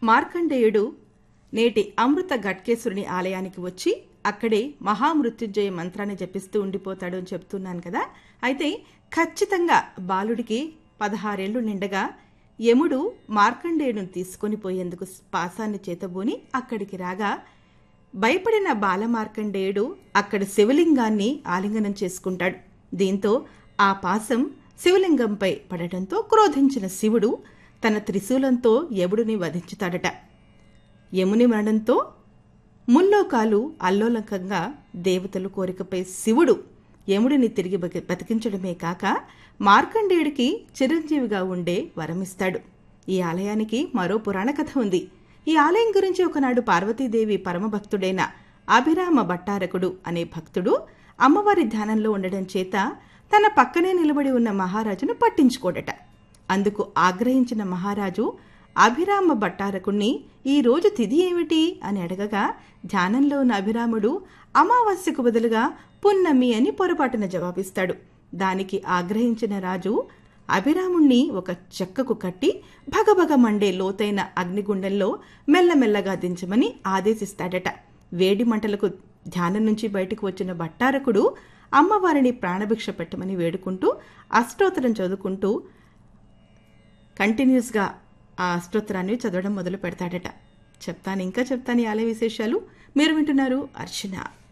మార్కండేయుడు నేటి అమృత ఘట్కేశ్వరుని ఆలయానికి వచ్చి అక్కడే మహామృత్యుంజయ మంత్రాన్ని జపిస్తూ ఉండిపోతాడు అని చెప్తున్నాను కదా అయితే ఖచ్చితంగా బాలుడికి పదహారేళ్లు నిండగా యముడు మార్కండేయుడిని తీసుకొని పోయేందుకు పాసాన్ని చేతబూని అక్కడికి రాగా భయపడిన బాలమార్కండేయుడు అక్కడ శివలింగాన్ని ఆలింగనం చేసుకుంటాడు దీంతో ఆ పాసం శివలింగంపై పడటంతో క్రోధించిన శివుడు తన త్రిశూలంతో యముడిని వధించుతాడట యముని మరణంతో ముల్లోకాలు అల్లోలంకంగా దేవతలు కోరికపై శివుడు యముడిని తిరిగి బతి- బతికించడమే కాక మార్కండేయుడికి చిరంజీవిగా ఉండే వరమిస్తాడు ఈ ఆలయానికి మరో పురాణ కథ ఉంది ఈ ఆలయం గురించి ఒకనాడు పార్వతీదేవి పరమభక్తుడైన అభిరామ భట్టారకుడు అనే భక్తుడు అమ్మవారి ధ్యానంలో ఉండడం చేత తన పక్కనే నిలబడి ఉన్న మహారాజును పట్టించుకోడట అందుకు ఆగ్రహించిన మహారాజు అభిరామ భట్టారకుణ్ణి ఈ రోజు తిథి ఏమిటి అని అడగగా ధ్యానంలో ఉన్న అభిరాముడు అమావాస్యకు బదులుగా పున్నమి అని పొరపాటున జవాబిస్తాడు దానికి ఆగ్రహించిన రాజు అభిరాముణ్ణి ఒక చెక్కకు కట్టి భగభగ మండే లోతైన అగ్నిగుండంలో మెల్లమెల్లగా దించమని ఆదేశిస్తాడట వేడి మంటలకు ధ్యానం నుంచి బయటకు వచ్చిన భట్టారకుడు అమ్మవారిని ప్రాణభిక్ష పెట్టమని వేడుకుంటూ అష్టోత్తరం చదువుకుంటూ కంటిన్యూస్గా ఆ అష్టోత్తరాన్ని చదవడం మొదలు పెడతాడట చెప్తాను ఇంకా చెప్తాను ఈ ఆలయ విశేషాలు మీరు వింటున్నారు అర్చన